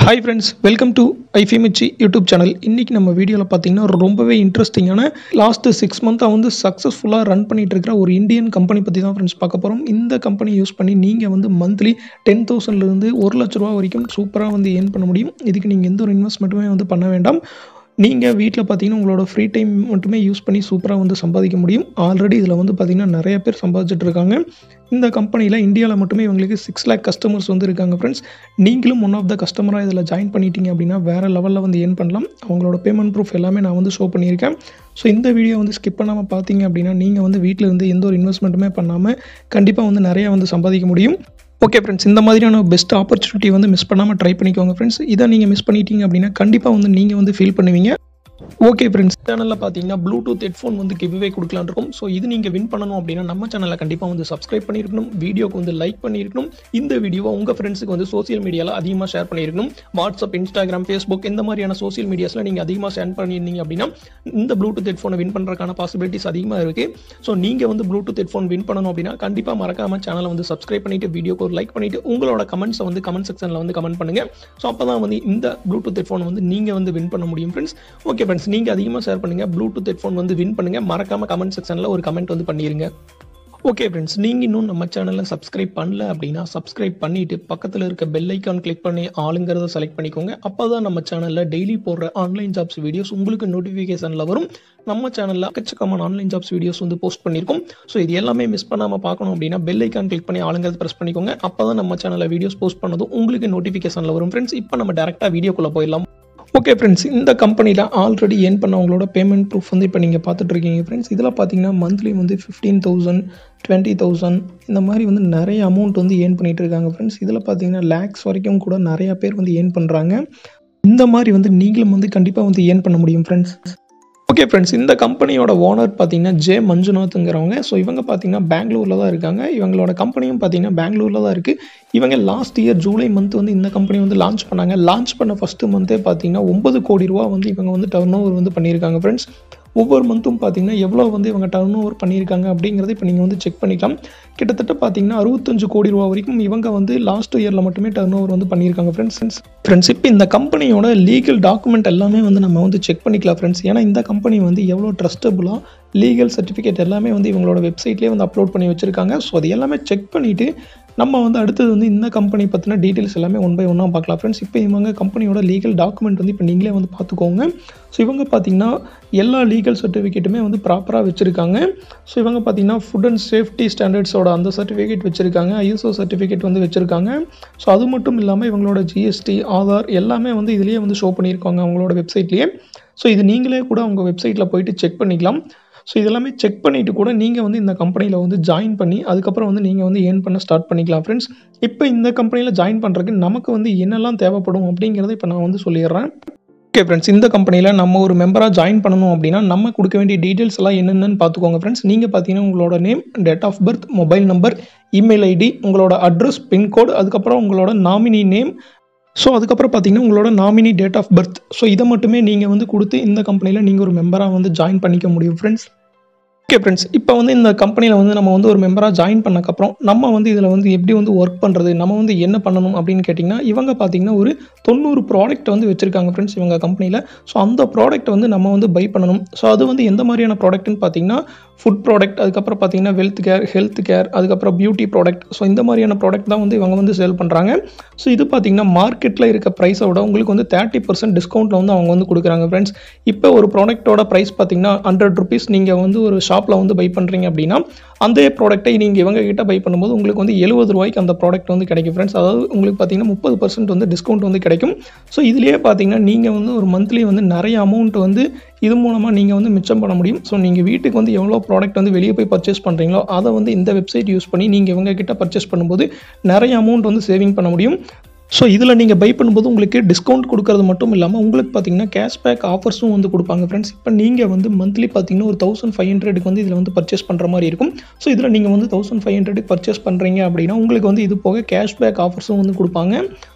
hi friends welcome to ஐஃபிமிச்சி YouTube channel இன்றைக்கி நம்ம வீடியோவில் பார்த்தீங்கன்னா ரொம்பவே இன்ட்ரெஸ்டிங்கான லாஸ்ட்டு சிக்ஸ் மந்த்தாக வந்து சக்ஸஸ்ஃபுல்லாக ரன் பண்ணிட்டு இருக்கிற ஒரு இந்தியன் கம்பெனி பற்றி தான் ஃப்ரெண்ட்ஸ் பார்க்க போகிறோம் இந்த கம்பெனி யூஸ் பண்ணி நீங்கள் வந்து மந்த்லி டென் தௌசண்ட்லேருந்து ஒரு லட்ச ரூபா வரைக்கும் சூப்பராக வந்து ஏர்ன் பண்ண முடியும் இதுக்கு நீங்கள் எந்த ஒரு இன்வெஸ்ட்மெண்ட்டுமே வந்து பண்ண வேண்டாம் நீங்கள் வீட்டில் பார்த்தீங்கன்னா உங்களோட ஃப்ரீ டைம் மட்டுமே யூஸ் பண்ணி சூப்பராக வந்து சம்பாதிக்க முடியும் ஆல்ரெடி இதில் வந்து பார்த்தீங்கன்னா நிறைய பேர் சம்பாதிச்சுட்டு இருக்காங்க இந்த கம்பெனியில் இந்தியாவில் மட்டுமே இவங்களுக்கு சிக்ஸ் லேக் கஸ்டமர்ஸ் வந்து இருக்காங்க ஃப்ரெண்ட்ஸ் நீங்களும் ஒன் ஆஃப் த கஸ்டமராக இதில் ஜாயின் பண்ணிட்டீங்க அப்படின்னா வேறு லெவலில் வந்து ஏர்ன் பண்ணலாம் அவங்களோட பேமெண்ட் ப்ரூஃப் எல்லாமே நான் வந்து ஷோ பண்ணியிருக்கேன் ஸோ இந்த வீடியோ வந்து ஸ்கிப் பண்ணாமல் பார்த்தீங்க அப்படின்னா நீங்கள் வந்து வீட்டில் இருந்து எந்த ஒரு இன்வெஸ்ட்மெண்ட்டுமே பண்ணாமல் கண்டிப்பாக வந்து நிறையா வந்து சம்பாதிக்க முடியும் ஓகே ஃப்ரெண்ட்ஸ் இந்த மாதிரியான பெஸ்ட் ஆப்பர்ச்சுனிட்டி வந்து மிஸ் பண்ணாமல் ட்ரை பண்ணிக்கோங்க ஃப்ரெண்ட்ஸ் இதை நீங்கள் மிஸ் பண்ணிட்டீங்க அப்படின்னா கண்டிப்பாக வந்து நீங்கள் வந்து ஃபீல் பண்ணுவீங்க ஓகே ஃப்ரெண்ட்ஸ் சேனலில் பார்த்தீங்கன்னா ப்ளூடூத் ஹெட்ஃபோன் வந்து கிவ்வே கொடுக்கலான்னு இருக்கும் ஸோ இது நீங்கள் வின் பண்ணணும் அப்படின்னா நம்ம சேனலில் கண்டிப்பாக வந்து சப்ஸ்கிரைப் பண்ணியிருக்கணும் வீடியோக்கு வந்து லைக் பண்ணியிருக்கணும் இந்த வீடியோவை உங்கள் ஃப்ரெண்ட்ஸுக்கு வந்து சோசியல் மீடியாவில் அதிகமாக ஷேர் பண்ணியிருக்கணும் வாட்ஸ்அப் இன்ஸ்டாகிராம் ஃபேஸ்புக் இந்த மாதிரியான சோசியல் மீடியாஸில் நீங்கள் அதிகமாக ஷேர் பண்ணியிருந்தீங்க அப்படின்னா இந்த ப்ளூடூத் ஹெட்ஃபோனை வின் பண்ணுறதுக்கான பாசிபிலிட்டிஸ் அதிகமாக இருக்குது ஸோ நீங்கள் வந்து ப்ளூடூத் ஹெட்ஃபோன் வின் பண்ணணும் அப்படின்னா கண்டிப்பாக மறக்காம சேனலை வந்து சப்ஸ்கிரைப் பண்ணிட்டு வீடியோக்கு ஒரு லைக் பண்ணிட்டு உங்களோட கமெண்ட்ஸை வந்து கமெண்ட் செக்ஷனில் வந்து கமெண்ட் பண்ணுங்க ஸோ அப்போ தான் வந்து இந்த ப்ளூடூத் ஹெட்ஃபோன் வந்து நீங்கள் வந்து வின் பண்ண முடியும் ஃப்ரெண்ட்ஸ் ஓகே ஃப்ரெண்ட்ஸ் நீங்கள் அதிகமாக ஷேர் பண்ணுங்கள் ப்ளூடூத் ஹெட்ஃபோன் வந்து வின் பண்ணுங்க மறக்காம கமெண்ட் செக்ஷனில் ஒரு கமெண்ட் வந்து பண்ணிடுங்க ஓகே ஃப்ரெண்ட்ஸ் நீங்கள் இன்னும் நம்ம சேனலில் சப்ஸ்கிரைப் பண்ணல அப்படின்னா சப்ஸ்கிரைப் பண்ணிவிட்டு பக்கத்தில் இருக்க பெல் ஐக்கான் கிளிக் பண்ணி ஆளுங்கிறத செலக்ட் பண்ணிக்கோங்க அப்போ தான் நம்ம சேனலில் டெய்லி போடுற ஆன்லைன் ஜாப்ஸ் வீடியோஸ் உங்களுக்கு நோட்டிஃபிகேஷனில் வரும் நம்ம சேனலில் அக்கச்சக்கமான ஆன்லைன் ஜாப்ஸ் வீடியோஸ் வந்து போஸ்ட் பண்ணியிருக்கோம் ஸோ இது எல்லாமே மிஸ் பண்ணாமல் பார்க்கணும் அப்படின்னா பெல் ஐக்கான் கிளிக் பண்ணி ஆளுங்கிறத ப்ரெஸ் பண்ணிக்கோங்க அப்போ தான் நம்ம சேனலில் வீடியோஸ் போஸ்ட் பண்ணதும் உங்களுக்கு நோட்டிஃபிகேஷனில் வரும் ஃப்ரெண்ட்ஸ் இப்போ நம்ம டேரெக்டாக வீடியோக்குள்ளே போயிடலாம் ஓகே ஃப்ரெண்ட்ஸ் இந்த கம்பெனியில் ஆல்ரெடி ஏர்ன் பண்ணவங்களோட பேமெண்ட் ப்ரூஃப் வந்து இப்போ நீங்கள் பார்த்துட்டு இருக்கீங்க ஃப்ரெண்ட்ஸ் இதில் பார்த்தீங்கன்னா மந்த்லி வந்து ஃபிஃப்டீன் தௌசண்ட் டுவெண்ட்டி தௌசண்ட் இந்த மாதிரி வந்து நிறைய அமௌண்ட் வந்து ஏர்ன் பண்ணிட்டு இருக்காங்க ஃப்ரெண்ட்ஸ் இதில் பார்த்தீங்கன்னா லேக்ஸ் வரைக்கும் கூட நிறைய பேர் வந்து ஏர்ன் பண்ணுறாங்க இந்த மாதிரி வந்து நீங்களும் வந்து கண்டிப்பாக வந்து ஏர்ன் பண்ண முடியும் ஃப்ரெண்ட்ஸ் ஓகே ஃப்ரெண்ட்ஸ் இந்த கம்பெனியோட ஓனர் பார்த்தீங்கன்னா ஜே மஞ்சுநாத்ங்கிறவங்க ஸோ இவங்க பார்த்தீங்கன்னா பெங்களூரில் தான் இருக்காங்க இவங்களோட கம்பெனியும் பார்த்தீங்கன்னா பெங்களூரில் தான் இருக்குது இவங்க லாஸ்ட் இயர் ஜூலை மந்த் வந்து இந்த கம்பெனி வந்து லான்ச் பண்ணாங்க லான்ச் பண்ண ஃபஸ்ட்டு மந்த்தே பார்த்தீங்கன்னா ஒன்பது கோடி ரூபா வந்து இவங்க வந்து டர்ன் ஓவர் வந்து பண்ணியிருக்காங்க ஃப்ரெண்ட்ஸ் ஒவ்வொரு மந்த்தும் பார்த்தீங்கன்னா எவ்வளோ வந்து இவங்க டர்ன் ஓவர் பண்ணியிருக்காங்க அப்படிங்கிறத இப்போ நீங்கள் வந்து செக் பண்ணிக்கலாம் கிட்டத்தட்ட பார்த்தீங்கன்னா அறுபத்தஞ்சு கோடி ரூபா வரைக்கும் இவங்க வந்து லாஸ்ட் இயரில் மட்டுமே டர்ன் ஓவர் வந்து பண்ணியிருக்காங்க ஃப்ரெண்ட்ஸ் ஃப்ரெண்ட்ஸ் இப்போ இந்த கம்பெனியோட லீகல் டாக்குமெண்ட் எல்லாமே வந்து நம்ம வந்து செக் பண்ணிக்கலாம் ஃப்ரெண்ட்ஸ் ஏன்னா இந்த கம்பெனி வந்து எவ்வளோ ட்ரஸ்டபுளாக லீகல் சர்டிஃபிகேட் எல்லாமே வந்து இவங்களோட வெப்சைட்லேயே வந்து அப்லோட் பண்ணி வச்சுருக்காங்க ஸோ அது எல்லாமே செக் பண்ணிவிட்டு நம்ம வந்து அடுத்தது வந்து இந்த கம்பெனி பற்றின டீட்டெயில்ஸ் எல்லாமே ஒன் பை ஒன்னாக பார்க்கலாம் ஃப்ரெண்ட்ஸ் இப்போ இவங்க கம்பெனியோட லீகல் டாக்குமெண்ட் வந்து இப்போ நீங்களே வந்து பார்த்துக்கோங்க ஸோ இவங்க பார்த்தீங்கன்னா எல்லா லீகல் சர்டிஃபிகேட்டுமே வந்து ப்ராப்பராக வச்சுருக்காங்க ஸோ இவங்க பார்த்தீங்கன்னா ஃபுட் அண்ட் சேஃப்டி ஸ்டாண்டர்ட்ஸோட அந்த சர்டிஃபிகேட் வச்சுருக்காங்க ஐஎஸ்ஓ சர்டிஃபிகேட் வந்து வச்சுருக்காங்க ஸோ அது மட்டும் இல்லாமல் இவங்களோட ஜிஎஸ்டி ஆதார் எல்லாமே வந்து இதுலேயே வந்து ஷோ பண்ணியிருக்காங்க அவங்களோட வெப்சைட்லேயே ஸோ இது நீங்களே கூட அவங்க வெப்சைட்டில் போயிட்டு செக் பண்ணிக்கலாம் ஸோ இதெல்லாமே செக் பண்ணிவிட்டு கூட நீங்கள் வந்து இந்த கம்பெனியில் வந்து ஜாயின் பண்ணி அதுக்கப்புறம் வந்து நீங்கள் வந்து ஏர்ன் பண்ண ஸ்டார்ட் பண்ணிக்கலாம் ஃப்ரெண்ட்ஸ் இப்போ இந்த கம்பெனியில் ஜாயின் பண்ணுறதுக்கு நமக்கு வந்து என்னெல்லாம் தேவைப்படும் அப்படிங்கிறத இப்போ நான் வந்து சொல்லிடுறேன் ஓகே ஃப்ரெண்ட்ஸ் இந்த கம்பெனியில் நம்ம ஒரு மெம்பராக ஜாயின் பண்ணணும் அப்படின்னா நம்ம கொடுக்க வேண்டிய டீட்டெயில்ஸ் எல்லாம் என்னென்னு பார்த்துக்கோங்க ஃப்ரெண்ட்ஸ் நீங்கள் பார்த்தீங்கன்னா உங்களோட name date of birth mobile number email ID உங்களோட அட்ரஸ் பின்கோடு அதுக்கப்புறம் உங்களோட நாமினி நேம் ஸோ அதுக்கப்புறம் பார்த்தீங்கன்னா உங்களோட nominee date of birth so இதை மட்டுமே நீங்கள் வந்து கொடுத்து இந்த கம்பெனியில் நீங்கள் ஒரு மெம்பராக வந்து ஜாயின் பண்ணிக்க முடியும் ஃப்ரெண்ட்ஸ் ஓகே ஃப்ரெண்ட்ஸ் இப்போ வந்து இந்த கம்பெனியில் வந்து நம்ம வந்து ஒரு மெம்பராக ஜாயின் பண்ணக்கப்புறம் நம்ம வந்து இதில் வந்து எப்படி வந்து ஒர்க் பண்ணுறது நம்ம வந்து என்ன பண்ணணும் அப்படின்னு கேட்டிங்கன்னா இவங்க பார்த்தீங்கன்னா ஒரு தொண்ணூறு ப்ராடக்ட் வந்து வச்சுருக்காங்க ஃப்ரெண்ட்ஸ் இவங்க கம்பெனியில் ஸோ அந்த ப்ராடக்ட் வந்து நம்ம வந்து பை பண்ணணும் ஸோ அது வந்து எந்த மாதிரியான ப்ராடக்ட்னு பார்த்தீங்கன்னா ஃபுட் ப்ராடக்ட் அதுக்கப்புறம் பார்த்தீங்கன்னா வெல்த் கேர் ஹெல்த் கேர் அதுக்கப்புறம் பியூட்டி ப்ராடக்ட் ஸோ இந்த மாதிரியான ப்ராடக்ட் தான் வந்து இவங்க வந்து சேல் பண்ணுறாங்க ஸோ இது பார்த்தீங்கன்னா மார்க்கெட்டில் இருக்க ப்ரைஸை விட உங்களுக்கு வந்து தேர்ட்டி பர்சன்ட் டிஸ்கவுண்ட்டில் வந்து அவங்க வந்து கொடுக்குறாங்க ஃப்ரெண்ட்ஸ் இப்போ ஒரு ப்ராடக்ட்டோட ப்ரைஸ் பார்த்தீங்கன்னா ஹண்ட்ரட் ருபீஸ் நீங்கள் வந்து ஒரு ஷாப்பில் வந்து பை பண்ணுறீங்க அப்படின்னா அந்த ப்ராடக்ட்டை நீங்கள் இவங்க கிட்ட பை பண்ணும்போது உங்களுக்கு வந்து எழுபது ரூபாய்க்கு அந்த ப்ராடக்ட் வந்து கிடைக்கும் ஃப்ரெண்ட்ஸ் அதாவது உங்களுக்கு பார்த்தீங்கன்னா முப்பது பர்சன்ட் வந்து டிஸ்கவுண்ட் வந்து கிடைக்கும் ஸோ இதுலேயே பார்த்தீங்கன்னா நீங்கள் வந்து ஒரு மந்த்லி வந்து நிறைய அமௌண்ட் வந்து இது மூலமாக நீங்கள் வந்து மிச்சம் பண்ண முடியும் ஸோ நீங்கள் வீட்டுக்கு வந்து எவ்வளோ ப்ராடக்ட் வந்து வெளியே போய் பர்ச்சேஸ் பண்ணுறீங்களோ அதை வந்து இந்த வெப்சைட் யூஸ் பண்ணி நீங்கள் இவங்க கிட்ட பர்ச்சேஸ் பண்ணும்போது நிறைய அமௌண்ட் வந்து சேவிங் பண்ண முடியும் ஸோ இதில் நீங்கள் பை பண்ணும்போது உங்களுக்கு டிஸ்கவுண்ட் கொடுக்கறது மட்டும் இல்லாமல் உங்களுக்கு பார்த்தீங்கன்னா கேஷ்பேக் ஆஃபர்ஸும் வந்து கொடுப்பாங்க ஃப்ரெண்ட்ஸ் இப்போ நீங்கள் வந்து மந்த்லி பார்த்தீங்கன்னா ஒரு தௌசண்ட் ஃபைவ் ஹண்ட்ரடுக்கு வந்து இதில் வந்து பர்ச்சேஸ் பண்ணுற மாதிரி இருக்கும் ஸோ இதில் நீங்கள் வந்து தௌசண்ட் ஃபைவ் ஹண்ட்ரடுக்கு பர்ச்சேஸ் பண்ணுறீங்க அப்படின்னா உங்களுக்கு வந்து இது போக கேஷ்பேக் ஆஃபர்ஸும் வந்து கொடுப்பாங்க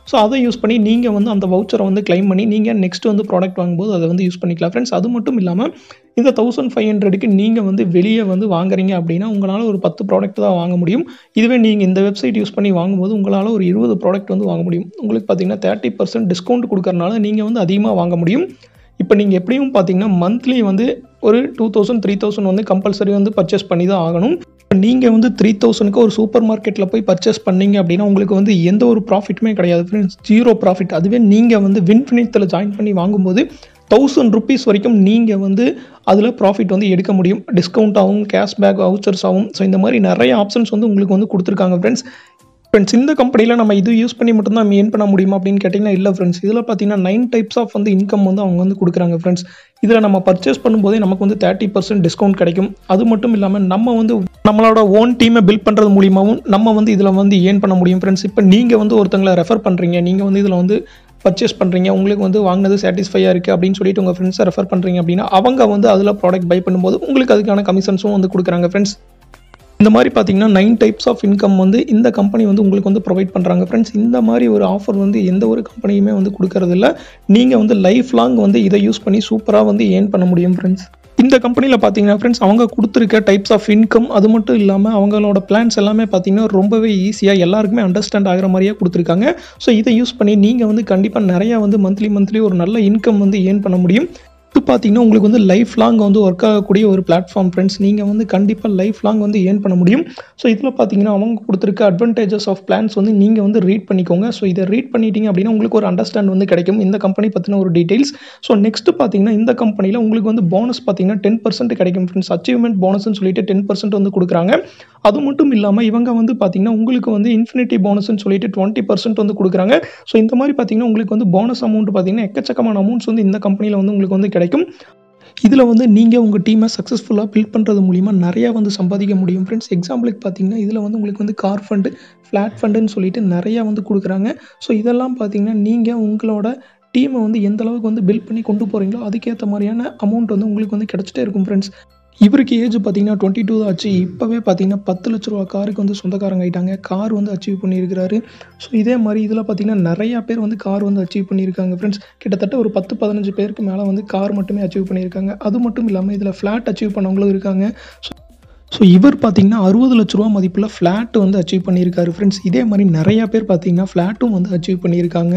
ஸோ அதை யூஸ் பண்ணி நீங்கள் வந்து அந்த வவுச்சரை வந்து கிளைம் பண்ணி நீங்கள் நெக்ஸ்ட் வந்து ப்ராடக்ட் வாங்கும்போது அதை வந்து யூஸ் பண்ணிக்கலாம் ஃப்ரெண்ட்ஸ் அது மட்டும் இல்லாமல் இந்த தௌசண்ட் ஃபைவ் ஹண்ட்ரடுக்கு நீங்கள் வந்து வெளியே வந்து வாங்குறீங்க அப்படின்னா உங்களால் ஒரு பத்து ப்ராடக்ட் தான் வாங்க முடியும் இதுவே நீங்கள் இந்த வெப்சைட் யூஸ் பண்ணி வாங்கும்போது உங்களால் ஒரு இருபது ப்ராடக்ட் வந்து வாங்க முடியும் உங்களுக்கு பார்த்தீங்கன்னா தேர்ட்டி பர்சன்ட் டிஸ்கவுண்ட் கொடுக்கறனால நீங்கள் வந்து அதிகமாக வாங்க முடியும் இப்போ நீங்கள் எப்படியும் பார்த்தீங்கன்னா மந்த்லி வந்து ஒரு டூ தௌசண்ட் த்ரீ தௌசண்ட் வந்து கம்பல்சரி வந்து பர்ச்சேஸ் பண்ணி தான் ஆகணும் நீங்கள் வந்து த்ரீ தௌசண்ட்க்கு ஒரு சூப்பர் மார்க்கெட்டில் போய் பர்ச்சேஸ் பண்ணீங்க அப்படின்னா உங்களுக்கு வந்து எந்த ஒரு ப்ராஃபிட்டுமே கிடையாது ஃப்ரெண்ட்ஸ் ஜீரோ ப்ராஃபிட் அதுவே நீங்கள் வந்து வின்ஃபினித்தில் ஜாயின் பண்ணி வாங்கும்போது தௌசண்ட் ருபீஸ் வரைக்கும் நீங்கள் வந்து அதில் ப்ராஃபிட் வந்து எடுக்க முடியும் டிஸ்கவுண்ட் ஆகும் கேஷ்பேக் வவுச்சர்ஸ் ஆகும் ஸோ இந்த மாதிரி நிறைய ஆப்ஷன்ஸ் வந்து உங்களுக்கு வந்து கொடுத்துருக்காங்க ஃப்ரெண்ட்ஸ் ஃப்ரெண்ட்ஸ் இந்த கம்பெனியில் நம்ம இது யூஸ் பண்ணி மட்டும்தான் நம்ம ஏன் பண்ண முடியுமா அப்படின்னு கேட்டிங்கன்னா இல்லை ஃப்ரெண்ட்ஸ் இதில் பார்த்தீங்கன்னா நைன் டைப்ஸ் ஆஃப் வந்து இன்கம் வந்து அவங்க வந்து கொடுக்குறாங்க ஃப்ரெண்ட்ஸ் இதில் நம்ம பர்ச்சேஸ் பண்ணும்போதே நமக்கு வந்து தேர்ட்டி பர்சன்ட் டிஸ்கவுண்ட் கிடைக்கும் அது மட்டும் இல்லாமல் நம்ம வந்து நம்மளோட ஓன் டீமை பில்ட் பண்ணுறது மூலியமாகவும் நம்ம வந்து இதில் வந்து ஏன் பண்ண முடியும் ஃப்ரெண்ட்ஸ் இப்போ நீங்கள் வந்து ஒருத்தங்களை ரெஃபர் பண்ணுறீங்க நீங்கள் வந்து இதில் வந்து பர்ச்சேஸ் பண்ணுறீங்க உங்களுக்கு வந்து வாங்கினது சாட்டிஸ்ஃபையாக இருக்குது அப்படின்னு சொல்லிட்டு உங்கள் ஃப்ரெண்ட்ஸை ரெஃபர் பண்ணுறீங்க அப்படின்னா அவங்க வந்து அதில் ப்ராடக்ட் பை பண்ணும்போது உங்களுக்கு அதுக்கான கமிஷன்ஸும் வந்து கொடுக்குறாங்க ஃப்ரெண்ட்ஸ் இந்த மாதிரி பார்த்தீங்கன்னா நைன் டைப்ஸ் ஆஃப் இன்கம் வந்து இந்த கம்பெனி வந்து உங்களுக்கு வந்து ப்ரொவைட் பண்ணுறாங்க ஃப்ரெண்ட்ஸ் இந்த மாதிரி ஒரு ஆஃபர் வந்து எந்த ஒரு கம்பெனியுமே வந்து கொடுக்கறதில்ல நீங்கள் வந்து லைஃப் லாங் வந்து இதை யூஸ் பண்ணி சூப்பராக வந்து ஏர்ன் பண்ண முடியும் ஃப்ரெண்ட்ஸ் இந்த கம்பெனியில் பார்த்தீங்கன்னா ஃப்ரெண்ட்ஸ் அவங்க கொடுத்துருக்க டைப்ஸ் ஆஃப் இன்கம் அது மட்டும் இல்லாமல் அவங்களோட பிளான்ஸ் எல்லாமே பார்த்தீங்கன்னா ரொம்பவே ஈஸியாக எல்லாருக்குமே அண்டர்ஸ்டாண்ட் ஆகிற மாதிரியே கொடுத்துருக்காங்க ஸோ இதை யூஸ் பண்ணி நீங்கள் வந்து கண்டிப்பாக நிறையா வந்து மந்த்லி மந்த்லி ஒரு நல்ல இன்கம் வந்து ஏர்ன் பண்ண முடியும் இது பார்த்தீங்கன்னா உங்களுக்கு வந்து லைஃப் லாங் வந்து ஒர்க் ஆகக்கூடிய ஒரு பிளாட்ஃபார்ம் ஃப்ரெண்ட்ஸ் நீங்கள் வந்து கண்டிப்பாக லைஃப் லாங் வந்து ஏர்ன் பண்ண முடியும் ஸோ இதில் பார்த்தீங்கன்னா அவங்க கொடுத்துருக்க அட்வான்டேஜஸ் ஆஃப் பிளான்ஸ் வந்து நீங்கள் வந்து ரீட் பண்ணிக்கோங்க ஸோ இதை ரீட் பண்ணிட்டீங்க அப்படின்னா உங்களுக்கு ஒரு அண்டர்ஸ்டாண்ட் வந்து கிடைக்கும் இந்த கம்பெனி பற்றின ஒரு டீட்டெயில்ஸ் ஸோ நெக்ஸ்ட் பார்த்தீங்கன்னா இந்த கம்பெனியில் உங்களுக்கு வந்து போனஸ் பார்த்தீங்கன்னா டென் பர்சன்ட் கிடைக்கும் ஃப்ரெண்ட்ஸ் அச்சீவ்மெண்ட் போனஸ்னு சொல்லிட்டு டென் பர்சன்ட் வந்து கொடுக்குறாங்க அது மட்டும் இல்லாமல் இவங்க வந்து பார்த்தீங்கன்னா உங்களுக்கு வந்து இன்ஃபினிட்டி போனஸ்னு சொல்லிட்டு டுவெண்ட்டி பர்சன்ட் வந்து கொடுக்குறாங்க ஸோ இந்த மாதிரி பார்த்தீங்கன்னா உங்களுக்கு வந்து போனஸ் அமௌண்ட் பார்த்தீங்கன்னா எக்கச்சக்கமான அமௌண்ட்ஸ் வந்து இந்த கம்பெனியில் வந்து உங்களுக்கு வந்து கிடைக்கும் இதில் வந்து நீங்கள் உங்கள் டீமை சக்ஸஸ்ஃபுல்லாக பில்ட் பண்ணுறது மூலிமா நிறையா வந்து சம்பாதிக்க முடியும் ஃப்ரெண்ட்ஸ் எக்ஸாம்பிளுக்கு பார்த்தீங்கன்னா இதில் வந்து உங்களுக்கு வந்து கார் ஃபண்டு ஃப்ளாட் ஃபண்டுன்னு சொல்லிட்டு நிறையா வந்து கொடுக்குறாங்க ஸோ இதெல்லாம் பார்த்தீங்கன்னா நீங்கள் உங்களோட டீமை வந்து எந்த அளவுக்கு வந்து பில்ட் பண்ணி கொண்டு போகிறீங்களோ அதுக்கேற்ற மாதிரியான அமௌண்ட் வந்து உங்களுக்கு வந்து கிடச்சிட்டே இருக்கும் ஃப்ரெண்ட்ஸ் இவருக்கு ஏஜ் பார்த்தீங்கன்னா டுவெண்ட்டி டூ தான் ஆச்சு இப்போவே பார்த்தீங்கன்னா பத்து லட்ச ரூபா காருக்கு வந்து சொந்தக்காரங்க ஆகிட்டாங்க கார் வந்து அச்சீவ் பண்ணியிருக்கிறாரு ஸோ இதே மாதிரி இதில் பார்த்தீங்கன்னா நிறையா பேர் வந்து கார் வந்து அச்சீவ் பண்ணியிருக்காங்க ஃப்ரெண்ட்ஸ் கிட்டத்தட்ட ஒரு பத்து பதினஞ்சு பேருக்கு மேலே வந்து கார் மட்டுமே அச்சீவ் பண்ணியிருக்காங்க அது மட்டும் இல்லாமல் இதில் ஃப்ளாட் அச்சீவ் பண்ணவங்களும் இருக்காங்க ஸோ ஸோ இவர் பார்த்தீங்கன்னா அறுபது லட்ச ரூபா மதிப்பில் ஃப்ளாட் வந்து அச்சீவ் பண்ணியிருக்காரு ஃப்ரெண்ட்ஸ் இதே மாதிரி நிறையா பேர் பார்த்தீங்கன்னா ஃப்ளாட்டும் வந்து அச்சீவ் பண்ணியிருக்காங்க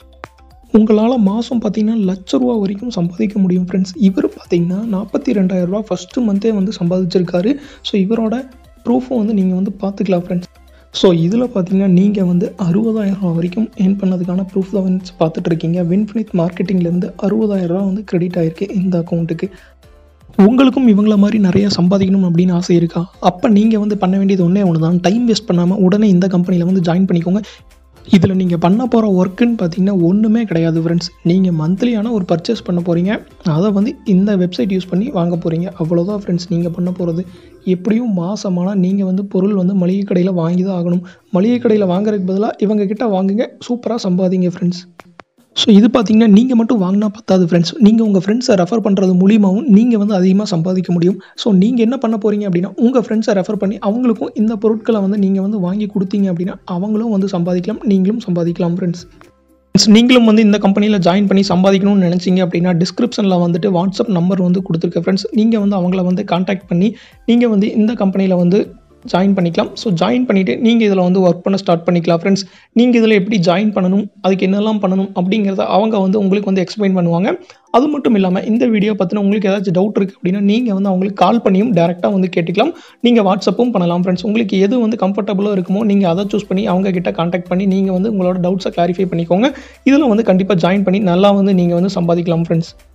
உங்களால் மாதம் பார்த்தீங்கன்னா லட்ச ரூபா வரைக்கும் சம்பாதிக்க முடியும் ஃப்ரெண்ட்ஸ் இவர் பார்த்தீங்கன்னா நாற்பத்தி ரெண்டாயிரம் ரூபா ஃபஸ்ட்டு மந்த்தே வந்து சம்பாதிச்சிருக்காரு ஸோ இவரோட ப்ரூஃபும் வந்து நீங்கள் வந்து பார்த்துக்கலாம் ஃப்ரெண்ட்ஸ் ஸோ இதில் பார்த்தீங்கன்னா நீங்கள் வந்து அறுபதாயிரம் ரூபா வரைக்கும் ஏர்ன் பண்ணதுக்கான ப்ரூஃப் தான் வந்து பார்த்துட்டு இருக்கீங்க வின்ஃபினித் மார்க்கெட்டிங்லேருந்து அறுபதாயிரம் ரூபா வந்து கிரெடிட் ஆயிருக்கு இந்த அக்கௌண்ட்டுக்கு உங்களுக்கும் இவங்கள மாதிரி நிறைய சம்பாதிக்கணும் அப்படின்னு ஆசை இருக்கா அப்போ நீங்கள் வந்து பண்ண வேண்டியது ஒன்றே ஒன்று தான் டைம் வேஸ்ட் பண்ணாமல் உடனே இந்த கம்பெனியில் வந்து ஜாயின் பண்ணிக்கோங்க இதில் நீங்கள் பண்ண போகிற ஒர்க்குன்னு பார்த்தீங்கன்னா ஒன்றுமே கிடையாது ஃப்ரெண்ட்ஸ் நீங்கள் மந்த்லியான ஒரு பர்ச்சேஸ் பண்ண போகிறீங்க அதை வந்து இந்த வெப்சைட் யூஸ் பண்ணி வாங்க போகிறீங்க அவ்வளோதான் ஃப்ரெண்ட்ஸ் நீங்கள் பண்ண போகிறது எப்படியும் மாதமானால் நீங்கள் வந்து பொருள் வந்து மளிகை கடையில் வாங்கி தான் ஆகணும் மளிகை கடையில் வாங்குறதுக்கு பதிலாக இவங்க கிட்ட வாங்குங்க சூப்பராக சம்பாதிங்க ஃப்ரெண்ட்ஸ் ஸோ இது பார்த்தீங்கன்னா நீங்கள் மட்டும் வாங்கினா பத்தாது ஃப்ரெண்ட்ஸ் நீங்கள் உங்கள் ஃப்ரெண்ட்ஸை ரெஃபர் பண்ணுறது மூலியமாகவும் நீங்கள் வந்து அதிகமாக சம்பாதிக்க முடியும் ஸோ நீங்கள் என்ன பண்ண போகிறீங்க அப்படின்னா உங்கள் ஃப்ரெண்ட்ஸை ரெஃபர் பண்ணி அவங்களுக்கும் இந்த பொருட்களை வந்து நீங்கள் வந்து வாங்கி கொடுத்தீங்க அப்படின்னா அவங்களும் வந்து சம்பாதிக்கலாம் நீங்களும் சம்பாதிக்கலாம் ஃப்ரெண்ட்ஸ் ஃப்ரெண்ட்ஸ் நீங்களும் வந்து இந்த கம்பெனியில் ஜாயின் பண்ணி சம்பாதிக்கணும்னு நினச்சிங்க அப்படின்னா டிஸ்கிரிப்ஷனில் வந்துட்டு வாட்ஸ்அப் நம்பர் வந்து கொடுத்துருக்க ஃப்ரெண்ட்ஸ் நீங்கள் வந்து அவங்கள வந்து காண்டாக்ட் பண்ணி நீங்கள் வந்து இந்த கம்பெனியில் வந்து ஜாயின் பண்ணிக்கலாம் ஸோ ஜாயின் பண்ணிவிட்டு நீங்கள் இதில் வந்து ஒர்க் பண்ண ஸ்டார்ட் பண்ணிக்கலாம் ஃப்ரெண்ட்ஸ் நீங்கள் இதில் எப்படி ஜாயின் பண்ணணும் அதுக்கு என்னெல்லாம் பண்ணணும் அப்படிங்கிறத அவங்க வந்து உங்களுக்கு வந்து எக்ஸ்பிளைன் பண்ணுவாங்க அது மட்டும் இல்லாமல் இந்த வீடியோ பற்றின உங்களுக்கு ஏதாச்சும் டவுட் இருக்குது அப்படின்னா நீங்கள் வந்து அவங்களுக்கு கால் பண்ணியும் டேரெக்டாக வந்து கேட்டுக்கலாம் நீங்கள் வாட்ஸ்அப்பும் பண்ணலாம் ஃப்ரெண்ட்ஸ் உங்களுக்கு எது வந்து கம்ஃபர்டபுளாக இருக்குமோ நீங்கள் அதை சூஸ் பண்ணி அவங்க கிட்ட காண்டாக்ட் பண்ணி நீங்கள் வந்து உங்களோட டவுட்ஸை கிளாரிஃபை பண்ணிக்கோங்க இதில் வந்து கண்டிப்பாக ஜாயின் பண்ணி நல்லா வந்து நீங்கள் வந்து சம்பாதிக்கலாம் ஃப்ரெண்ட்ஸ்